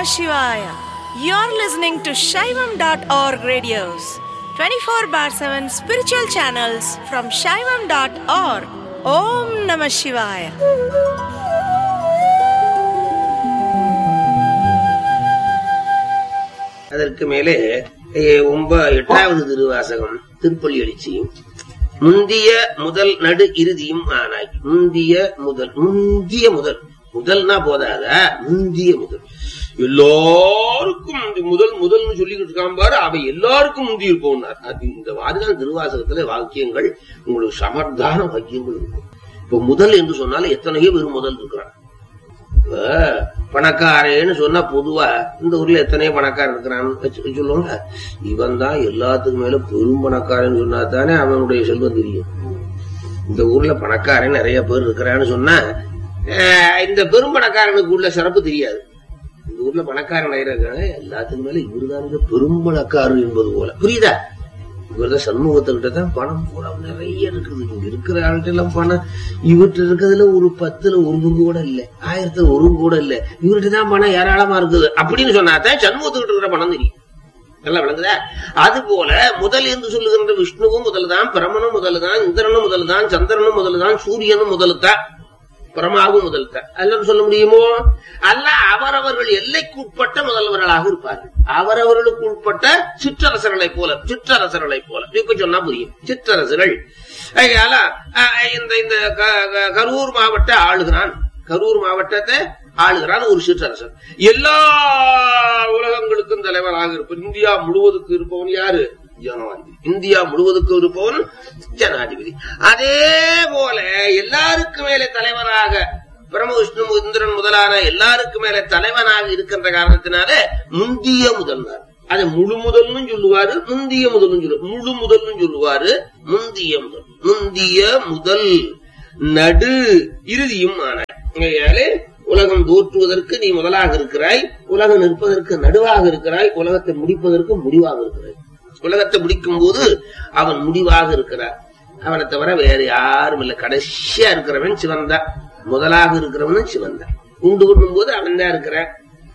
Namah Shivaya. You're listening to Shaivam.org radios, 24 bar 7 spiritual channels from Shaivam.org. Om Namah Shivaya. அதற்கு மேலே eh, ஒன்ப எட்டாவது திருவாசகம் திருப்பள்ளி எழுச்சி முந்திய முதல் நடு இறுதியும் ஆனாய் முந்திய முதல் முந்திய முதல் முதல்னா போதாத முந்திய முதல் எல்லாருக்கும் முந்தி- முதல் முதல்னு சொல்லிக்கிட்டு இருக்கான் பாரு அவை எல்லாருக்கும் முந்தி இருப்போம்னார் அது இந்த மாதிரிதான் திருவாசகத்துல வாக்கியங்கள் உங்களுக்கு சமர்த்தான வாக்கியங்கள் இருக்கும் இப்ப முதல் என்று சொன்னாலும் எத்தனையோ பேர் முதல் இருக்கிறான் இப்ப பணக்காரன்னு சொன்னா பொதுவா இந்த ஊர்ல எத்தனையோ பணக்காரன் இருக்கிறான்னு வச்சு- சொல்லுவாங்க இவன் தான் எல்லாத்துக்கும் மேல பெரும் பணக்காரன் சொன்னா தானே அவனுடைய செல்வம் தெரியும் இந்த ஊர்ல பணக்காரன் நிறைய பேர் இருக்கிறான்னு சொன்னா அஹ், இந்த பெரும் பணக்காரனுக்கு உள்ள சிறப்பு தெரியாது இந்த ஊர்ல பணக்காரன் நிறைய இருக்காங்க எல்லாத்துக்கும் மேல இவருதான் பெரும் பணக்காரர் என்பது போல புரியுதா இவர்தான் சண்முகத்துக்கிட்ட தான் பணம் பூரா நிறைய இருக்குது இங்க இருக்கிற ஆள்கிட்ட எல்லாம் பணம் இவர்கிட்ட இருக்கிறதுல ஒரு பத்துல ஒரு பங்கு கூட இல்ல ஆயிரத்துல ஒரு பங்கு கூட இல்ல இவர்கிட்ட தான் பணம் ஏராளமா இருக்குது அப்படின்னு சொன்னாதான் சண்முகத்துக்கிட்ட இருக்கிற பணம் தெரியும் நல்லா விளங்குதா அது போல முதல் என்று சொல்லுகின்ற விஷ்ணுவும் முதல்தான் பிரமனும் முதல்தான் இந்திரனும் முதல்தான் சந்திரனும் முதல்தான் சூரியனும் முதல்தான் பிரமாவும் முதல்தான் அல்லன்னு சொல்ல முடியுமோ அல்ல அவரவர்கள் எல்லைக்குட்பட்ட முதல்வர்களாக இருப்பார்கள் அவரவர்களுக்கு உட்பட்ட சிற்றரசர்களை போல சிற்றரசர்களை போல இப்ப சொன்னா புரியும் சிற்றரசர்கள் அதனால அஹ், இந்த இந்த க- க- கரூர் மாவட்ட ஆளுகிறான் கரூர் மாவட்டத்தை ஆளுகிறான் ஒரு சிற்றரசன் எல்லா உலகங்களுக்கும் தலைவராக இருப்பவன் இந்தியா முழுவதுக்கு இருப்பவன் யாரு ஜனாதிபதி இந்தியா முழுவதுக்கும் இருப்பவன் ஜனாதிபதி அதே போல எல்லாருக்கு மேலே தலைவராக பிரம்ம விஷ்ணு இந்திரன் முதலான எல்லாருக்கு மேல தலைவனாக இருக்கின்ற காரணத்தினாலே முந்திய முதல்வர் அதை முழு முதல்னு சொல்லுவாரு முந்திய முதல்னு சொல்லுவாரு முழு முதல்னு சொல்லுவாரு முந்திய முதல் முந்திய முதல் நடு இறுதியும் ஆனாய் உலகம் தோற்றுவதற்கு நீ முதலாக இருக்கிறாய் உலகம் நிற்பதற்கு நடுவாக இருக்கிறாய் உலகத்தை முடிப்பதற்கு முடிவாக இருக்கிறாய் உலகத்தை முடிக்கும் போது அவன் முடிவாக இருக்கிறார் அவனை தவிர வேற யாரும் இல்ல கடைசியா இருக்கிறவன் சிவன் தான் முதலாக இருக்கிறவனும் சிவன் தான் உண்டு பண்ணும் போது அவன் தான் இருக்கிறான்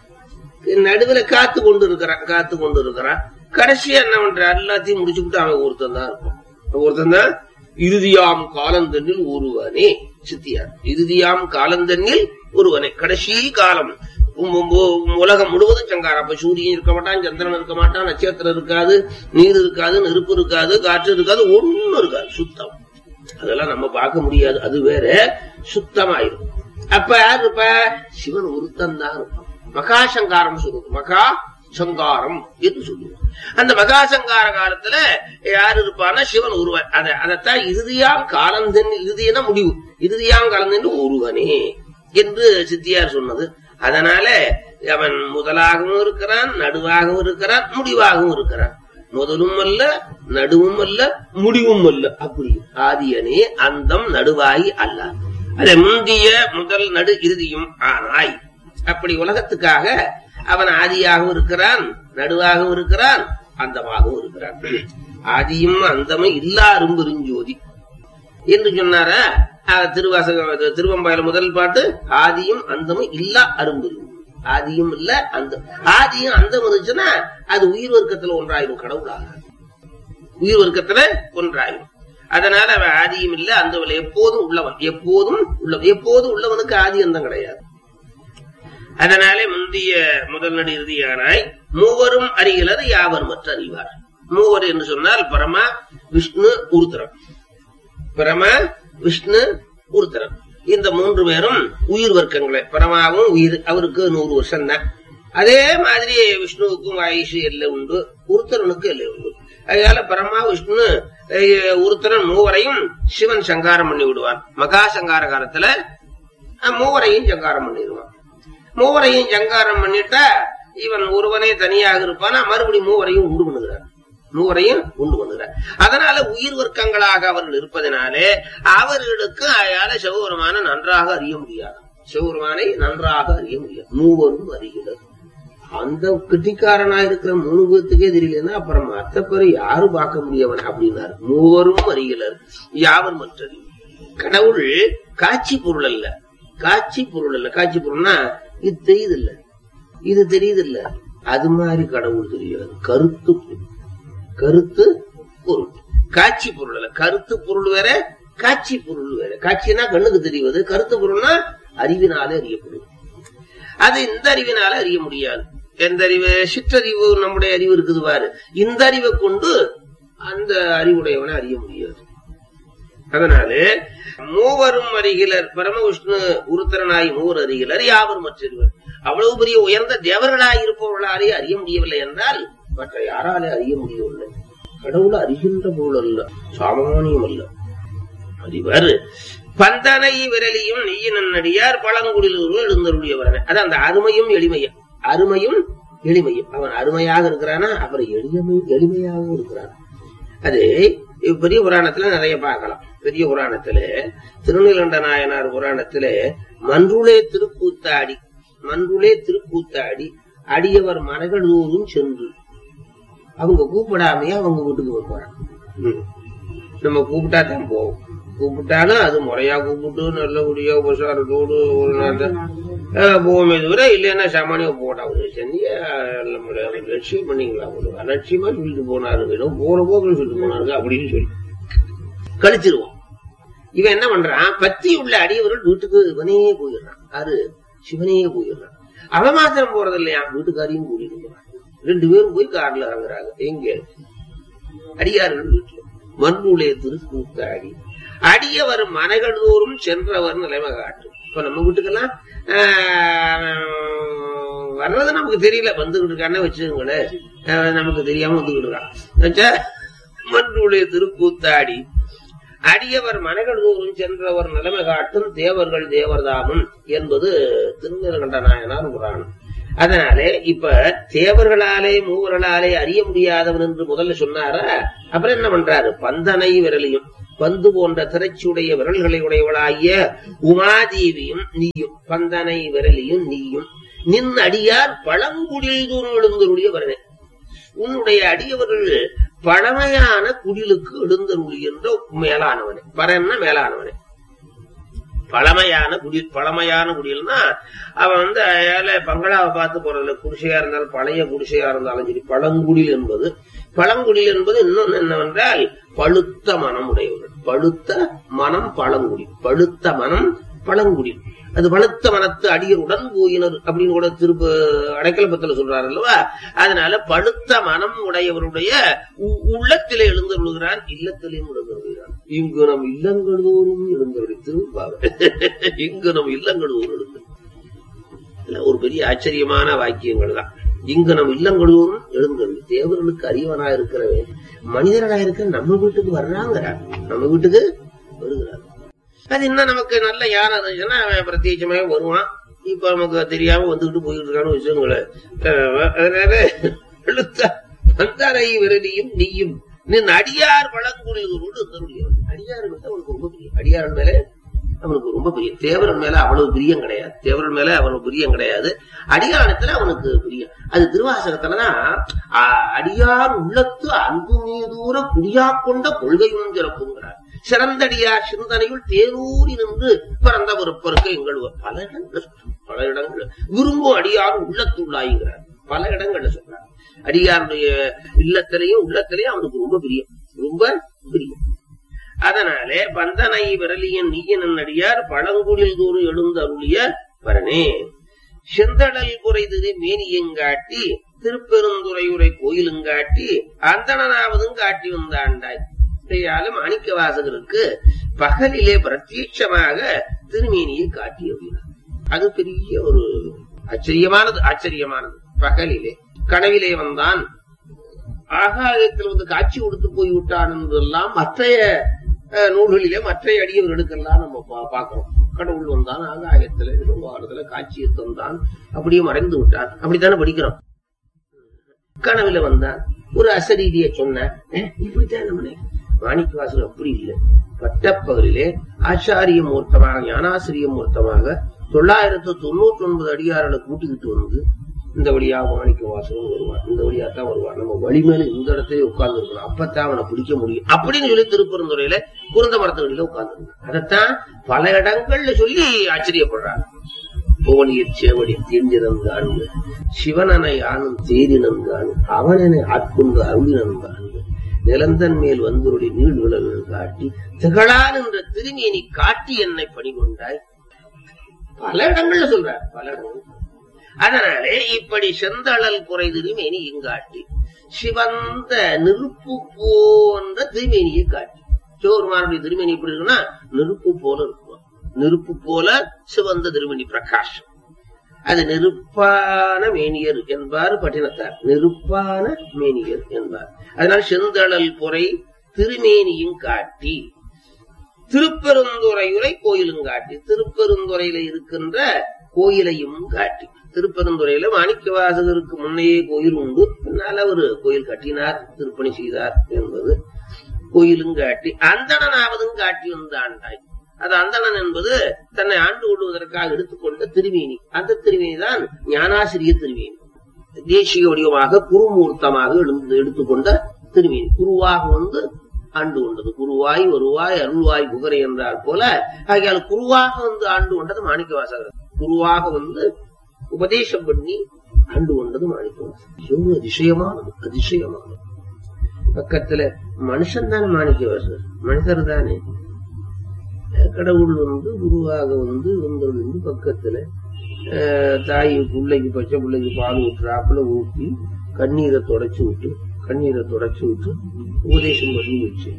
நடுவுல காத்து கொண்டு இருக்கிறான் காத்து கொண்டு இருக்கிறான் கடைசியா என்ன பண்ற எல்லாத்தையும் முடிச்சுக்கிட்டு அவன் ஒருத்தன் தான் இருப்பான் ஒருத்தன் தான் இறுதியாம் காலந்தன்னில் ஒருவனே சித்தியார் இறுதியாம் காலந்தன்னில் ஒருவனே கடைசி காலம் உம் உம் உம் உலகம் முழுவதும் சங்காரம் அப்ப சூரியன் இருக்க மாட்டான் சந்திரன் இருக்க மாட்டான் நட்சத்திரம் இருக்காது நீர் இருக்காது நெருப்பு இருக்காது காற்று இருக்காது ஒண்ணும் இருக்காது சுத்தம் அதெல்லாம் நம்ம பார்க்க முடியாது அது வேற சுத்தமாயிரும் அப்ப யாரு இருப்ப சிவன் ஒருத்தன் தான் இருப்பான் மகாசங்காரம் சொல்லுவோம் மகா சங்காரம் என்று சொல்லுவோம் அந்த மகாசங்கார காலத்துல யார் இருப்பான்னா சிவன் ஒருவன் அத அதத்தான் இறுதியாம் காலந்தன் இறுதியான முடிவு இறுதியாம் காலந்தன் ஒருவனே என்று சித்தியார் சொன்னது அதனால அவன் முதலாகவும் இருக்கிறான் நடுவாகவும் இருக்கிறான் முடிவாகவும் இருக்கிறான் முதலும் அல்ல நடுவும் அல்ல முடிவும் அல்ல அப்படி ஆதியனே அந்தம் நடுவாய் அல்ல அதை முந்திய முதல் நடு இறுதியும் ஆனாய் அப்படி உலகத்துக்காக அவன் ஆதியாகவும் இருக்கிறான் நடுவாகவும் இருக்கிறான் அந்தமாகவும் இருக்கிறான் ஆதியும் அந்தமும் இல்லா அரும்பெருஞ்சோதி என்று சொன்னாரா அஹ், திருவாசகம் இது திருவம்பாயில முதல் பாட்டு ஆதியும் அந்தமும் இல்லா அரும்பெரும் ஆதியும் இல்ல அந்த ஆதியும் அந்தம் இருந்துச்சுன்னா அது உயிர் வர்க்கத்துல ஒன்றாயிரும் கடவுளாக உயிர் வர்க்கத்துல ஒன்றாயிரும் அதனால அவன் ஆதியும் இல்ல அந்தவன் எப்போதும் உள்ளவன் எப்போதும் உள்ளவன் எப்போதும் உள்ளவனுக்கு ஆதி அந்தம் கிடையாது அதனாலே முந்திய முதல் நடு இறுதியானாய் மூவரும் அறிகிறது யாவர் மற்ற அறிவார் மூவர் என்று சொன்னால் பரமா விஷ்ணு உருத்திரன் பரம விஷ்ணு உருத்திரன் இந்த மூன்று பேரும் உயிர் வர்க்கங்களே பரமாவும் உயிர் அவருக்கு நூறு வருஷம் தான் அதே மாதிரி விஷ்ணுவுக்கும் ஆயுஷ் எல்லை உண்டு உருத்தரனுக்கு எல்லை உண்டு அதனால பரமா விஷ்ணு அஹ், உருத்திரன் மூவரையும் சிவன் சங்காரம் பண்ணி விடுவான் மகா சங்கார காலத்துல அஹ், மூவரையும் சங்காரம் பண்ணிடுவான் மூவரையும் சங்காரம் பண்ணிட்டா இவன் ஒருவனே தனியாக இருப்பானா மறுபடி மூவரையும் உண்டு பண்ணுகிறார் மூவரையும் உண்டு பண்ணுகிறார் அதனால உயிர் வர்க்கங்களாக அவர்கள் இருப்பதனாலே அவர்களுக்கு அயால சிவபெருமான நன்றாக அறிய முடியாது சிவபெருமானை நன்றாக அறிய முடியாது மூவரும் அறிகிறது அந்த கிட்டிக்காரனா இருக்கிற மூணு பேத்துக்கே தெரியலன்னா அப்புறம் மத்த பேரை யாரும் பார்க்க முடியவன் அப்படின்னாரு மூவரும் அறிகிறர் யாவர் மற்றறி கடவுள் காட்சி பொருள் அல்ல காட்சி பொருள் அல்ல காட்சி பொருள்னா இது தெரியுது இல்ல இது தெரியுது இல்ல அது மாதிரி கடவுள் தெரியாது கருத்து பொருள். கருத்து பொருள் காட்சி பொருள் அல்ல கருத்து பொருள் வேற காட்சி பொருள் வேற காட்சினா கண்ணுக்கு தெரிவது கருத்து பொருள்னா அறிவினாலே அறியப்படும் அது இந்த அறிவினால அறிய முடியாது எந்த அறிவு சிற்றறிவு நம்முடைய அறிவு இருக்குது பாரு இந்த அறிவை கொண்டு அந்த அறிவுடையவனை அறிய முடியாது அதனால மூவரும் அறிகிலர் பரமவிஷ்ணு உருத்தரனாய் மூவர் அறிகிலர் யாவர் மற்றொருவர் அவ்வளவு பெரிய உயர்ந்த தேவர்களாய் இருப்பவர்களாலே அறிய முடியவில்லை என்றால் மற்ற யாராலே அறிய முடியவில்லை கடவுள் அறிகின்ற பொருள் அல்ல சாமானியம் அல்ல அறிவர் பந்தனை விரலியும் நெய்யினன் நடியார் பழங்குடியில் எழுந்தருடையவரன அது அந்த அருமையும் எளிமையும் அருமையும் எளிமையும் அவன் அருமையாக இருக்கிறானா அப்புறம் எளிமை எளிமையாக இருக்கிறான் அது பெரிய புராணத்துல நிறைய பார்க்கலாம் பெரிய புராணத்துல திருநீலண்ட நாயனார் புராணத்துல மன்றுளே திருக்கூத்தாடி மன்றுளே திருக்கூத்தாடி அடியவர் மனகளூரும் சென்று அவங்க கூப்பிடாமையே அவங்க வீட்டுக்கு வருவாங்க ம். நம்ம கூப்பிட்டா தான் போவோம் கூப்பிட்டாலும் அது முறையா கூப்பிட்டு நல்லபடியா உபசாரத்தோடு ஒரு நாள் போவோமே தவிர இல்லைன்னா சாமானியா போட்டா ஒரு செஞ்சு நம்மள லட்சியம் பண்ணிக்கலாம் ஒரு அலட்சியமா சொல்லிட்டு போனாருங்க ஏதோ போற போக்குன்னு சொல்லிட்டு போனாருங்க அப்படின்னு சொல்லி கழிச்சிருவோம் இவன் என்ன பண்றான் பத்தி உள்ள அடியவர்கள் வீட்டுக்கு இவனே போயிடுறான் யாரு சிவனே போயிடுறான் அவன் மாத்திரம் போறது இல்லையா வீட்டுக்காரையும் கூட்டிட்டு போறான் ரெண்டு பேரும் போய் கார்ல இறங்குறாங்க எங்க அடியார்கள் வீட்டுல மண்ணுளே திருக்கூத்தாடி அடியவர் மனைகள் தோறும் சென்றவர் நிலைமை காட்டும் இப்ப நம்ம வீட்டுக்கெல்லாம் ஆஹ், வர்றது நமக்கு தெரியல வந்துகிட்டு இருக்கானே வச்சுக்கோங்களேன் ஆஹ், நமக்கு தெரியாம வந்துகிட்டு இருக்கான் வச்சா, மண்ணுளே திருக்கூத்தாடி அடியவர் மனைகள் தோறும் சென்றவர் நிலைமை காட்டும் தேவர்கள் தேவர்தாமம் என்பது திருநீலகண்ட நாயனார் புராணம் அதனாலே இப்ப தேவர்களாலே மூவர்களாலே அறிய முடியாதவன் என்று முதல்ல சொன்னாரா அப்புறம் என்ன பண்றாரு பந்தனை விரலியும் பந்து போன்ற திரைச்சுடைய விரல்களை உடையவளாகிய உமாதேவியும் நீயும் பந்தனை விரலியும் நீயும் நின் அடியார் பழங்குடில் தூரம் எழுந்தருடைய வரனே உன்னுடைய அடியவர்கள் பழமையான குடிலுக்கு எழுந்தருளி என்ற மேலானவனே பரன்னா மேலானவனே பழமையான குடில் பழமையான குடில்னா அவன் வந்து ஏழை பங்களாவை பார்த்து போறதுல குடிசையா இருந்தாலும் பழைய குடிசையா இருந்தாலும் சரி பழங்குடில் என்பது பழங்குடில் என்பது இன்னொன்னு என்னவென்றால் பழுத்த மனம் உடையவர்கள் பழுத்த மனம் பழங்குடி பழுத்த மனம் பழங்குடி அது பழுத்த மனத்து அடியருடன் போயினர் அப்படின்னு கூட திருப்ப அடைக்கலப்பத்துல சொல்றாரு அல்லவா அதனால பழுத்த மனம் உடையவருடைய உ- உள்ளத்திலே எழுந்தருளுகிறான் இல்லத்திலேயும் எழுந்தருளுகிறான் இங்கு நம் இல்லங்கள் தோறும் எழுந்தருளி திரும்பாவ இங்கு நம் இல்லங்கள் தோறும் எழுந்து இல்ல, ஒரு பெரிய ஆச்சரியமான வாக்கியங்கள் தான் இங்கு நம் இல்லங்கள் தோறும் எழுந்தருளி தேவர்களுக்கு அறிவனா இருக்கிறவன் மனிதர்களா இருக்கிற நம்ம வீட்டுக்கு வர்றாங்கிறார் நம்ம வீட்டுக்கு வருகிறார் அது இன்னும் நமக்கு நல்ல யார் அதுன்னா அவன் பிரத்யேகமே வருவான் இப்ப நமக்கு தெரியாம வந்துகிட்டு போயிட்டு இருக்கான்னு வச்சுங்களேன் அதனால எழுத்த வந்தனை விரலியும் நீயும் நின் அடியார் வழங்குழிகளோடு தருளியவன் அடியார் மேல அவனுக்கு ரொம்ப பிரியம் அடியார் மேல அவனுக்கு ரொம்ப பிரியம் தேவரன் மேல அவ்வளவு பிரியம் கிடையாது தேவரன் மேல அவனுக்கு பிரியம் கிடையாது அடியானத்துல அவனுக்கு பிரியம் அது திருவாசகத்துலதான் அ- அடியார் உள்ளத்து அன்பு மீதூர குடியா கொண்ட கொள்கையும் சிறப்புங்கிறார் சிறந்தடியார் சிந்தனையுள் தேரூரி நின்று பிறந்த பொறுப்பருக்கு எங்கள் பல இடங்கள் சொல்றார். பல இடங்கள் விரும்பும் அடியார் உள்ளத்துள்ளாய்கிறார் பல இடங்கள்ல சொல்றார் அடியாருடைய இல்லத்திலையும் உள்ளத்திலையும் அவனுக்கு ரொம்ப பிரியம் ரொம்ப பிரியம் அதனாலே பந்தனை விரலியன் நீயன் அடியார் பழங்குடில் தோறும் எழுந்து அருளிய பரனே செந்தடல் குறைதது மேனியங்காட்டி திருப்பெருந்துறையுரை கோயிலுங்காட்டி அந்தணனாவதும் காட்டி வந்தாண்டாய் இதையாலும் மாணிக்க வாசகருக்கு பகலிலே பிரத்யட்சமாக திருமேனியை காட்டி அப்படின்னா அது பெரிய ஒரு ஆச்சரியமானது ஆச்சரியமானது பகலிலே கனவிலே வந்தான் ஆகாயத்தில் வந்து காட்சி கொடுத்து போய் விட்டான் என்றெல்லாம் மற்றைய அஹ், நூல்களிலே மற்றைய அடியவர்களுக்கெல்லாம் நம்ம பா- பார்க்கிறோம் கடவுள் வந்தான் ஆகாயத்துல நிர்வாகத்துல காட்சியை தந்தான் அப்படியே மறைந்து விட்டான் அப்படித்தானே படிக்கிறோம் கனவுல வந்தான் ஒரு அசரீதியை சொன்ன இப்படித்தான் நம்ம மாணிக்க வாசல் அப்படி இல்லை பட்டப்பகலிலே ஆச்சாரிய மூர்த்தமாக ஞானாசிரிய மூர்த்தமாக தொள்ளாயிரத்து தொண்ணூத்தி ஒன்பது அடியார்களை கூட்டிக்கிட்டு வந்து இந்த வழியா மாணிக்க வாசகம் வருவான் இந்த வழியா தான் வருவான் நம்ம வழி மேல இந்த இடத்துல உட்கார்ந்து இருக்கணும் அப்பதான் அவனை பிடிக்க முடியும் அப்படின்னு சொல்லி திருப்பெருந்துறையில குருந்த மரத்துகளில உட்கார்ந்து அதைத்தான் பல இடங்கள்ல சொல்லி ஆச்சரியப்படுறாங்க புவனியற் சேவடி தீர்ந்தினம் காண்க சிவனனை ஆனும் தேரினம் காணு அவனனை ஆட்கொண்டு அருளினம் காண்க நிலந்தன் மேல் வந்தருடைய நீள் விளவு காட்டி திகழான் என்ற திருமேனி காட்டி என்னை பணிகொண்டாய் பல இடங்கள்ல சொல்றார் பல இடங்கள் அதனாலே இப்படி செந்தழல் குறை திருமேனி இங்காட்டி சிவந்த நெருப்பு போன்ற திருமேனியை காட்டி சிவபெருமானுடைய திருமேனி எப்படி இருக்குன்னா நெருப்பு போல இருக்கும் நெருப்பு போல சிவந்த திருமணி பிரகாஷம் அது நெருப்பான மேனியர் என்பார் பட்டினத்தார் நெருப்பான மேனியர் என்பார் அதனால் செந்தழல் குறை திருமேனியும் காட்டி திருப்பெருந்துறையுரை கோயிலும் காட்டி திருப்பெருந்துறையில இருக்கின்ற கோயிலையும் காட்டி திருப்பெருந்துறையில மாணிக்க வாசகருக்கு முன்னையே கோயில் உண்டு பின்னால் அவர் கோயில் கட்டினார் திருப்பணி செய்தார் என்பது கோயிலும் காட்டி அந்தணனாவதும் காட்டி வந்தாண்டாய் அது அந்தணன் என்பது தன்னை ஆண்டு கொள்வதற்காக எடுத்துக்கொண்ட திருமேனி அந்த திருமேனி தான் ஞானாசிரிய திருமேனி தேசிய வடிவமாக குருமூர்த்தமாக எழுந்து எடுத்துக்கொண்ட திருமேனி குருவாக வந்து ஆண்டு கொண்டது குருவாய் வருவாய் அருள்வாய் புகரை என்றால் போல ஆகையால் குருவாக வந்து ஆண்டு கொண்டது மாணிக்க வாசகர் குருவாக வந்து உபதேசம் பண்ணி ஆண்டு கொண்டது மாணிக்க வாசகர் எவ்வளவு அதிசயமானது அதிசயமானது பக்கத்துல மனுஷன் தானே மாணிக்க வாசகர் மனிதர் தானே கடவுள் வந்து குருவாக வந்து வந்து பக்கத்துல அஹ், தாய் பிள்ளைக்கு பச்சை பிள்ளைக்கு பால் ஊட்டுறாப்புல ஊட்டி கண்ணீரை தொடச்சு விட்டு கண்ணீரை தொடச்சு விட்டு உபதேசம் பண்ணி வச்சு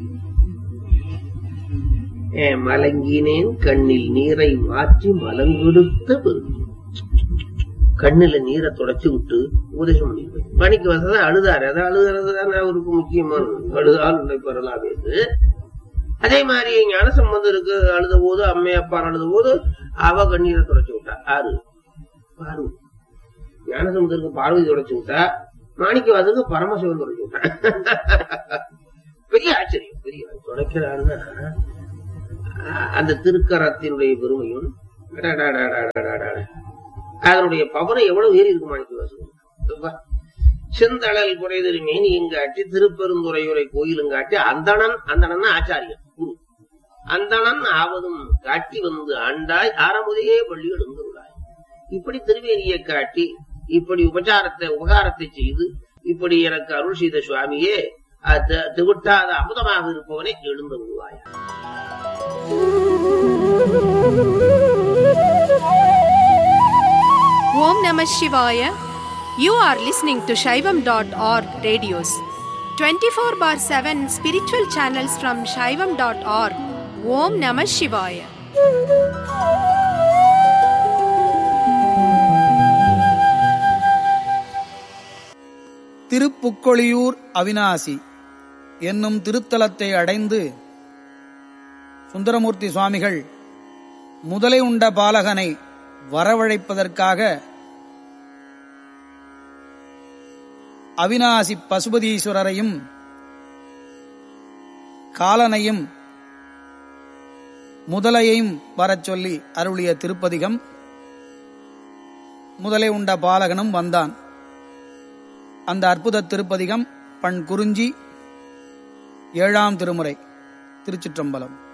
அஹ், மலங்கினேன் கண்ணில் நீரை மாற்றி மலங்கொடுத்த பெருமை கண்ணுல நீரை தொடச்சு விட்டு உபதேசம் பண்ணி பணிக்கு வசதான் அழுதாரு அதை அழுகிறது தானே அவருக்கு முக்கியமானது அழுதால் உன்னை பெறலாம் என்று அதே மாதிரி ஞான சம்பந்தருக்கு அழுத போது அம்மை அப்பா அழுத போது அவ கண்ணீரை தொடச்சு விட்டா ஆறு பார்வதி ஞான சம்பந்தருக்கு பார்வதி தொடச்சு விட்டா மாணிக்க வாசலுக்கு பரமசிவன் தொடச்சு விட்டான் பெரிய ஆச்சரியம் பெரிய தொடக்கிறான்னா அஹ், அந்த திருக்கரத்தினுடைய பெருமையும் அடடடடடடடட. அதனுடைய பவரை எவ்வளவு ஏறி இருக்கு மாணிக்க வாசல் செந்தழல் குறைதறி மேனியும் காட்டி திருப்பெருந்துறையுரை கோயிலும் காட்டி அந்தணன் அந்தணன் ஆச்சாரியன் குரு அந்தணன் ஆவதும் காட்டி வந்து ஆண்டாய் ஆரமுதையே பள்ளி எழுந்துள்ளாய் இப்படி திருவேணியை காட்டி இப்படி உபச்சாரத்தை உபகாரத்தை செய்து இப்படி எனக்கு அருள் செய்த சுவாமியே அது திவிட்டாத அமுதமாக இருப்பவனை எழுந்து விடுவாய் Om Namah Shivaya. You are listening to Shaivam.org radios. 24 bar 7 spiritual channels from Shaivam.org. Om Namah Shivaya. திருப்புக்கொழியூர் Avinashi என்னும் திருத்தலத்தை அடைந்து சுந்தரமூர்த்தி சுவாமிகள் முதலை உண்ட பாலகனை வரவழைப்பதற்காக அவினாசி பசுபதீஸ்வரரையும் காலனையும் முதலையையும் வரச் சொல்லி அருளிய திருப்பதிகம் முதலை உண்ட பாலகனும் வந்தான் அந்த அற்புத திருப்பதிகம் பண் குறிஞ்சி ஏழாம் திருமுறை திருச்சிற்றம்பலம்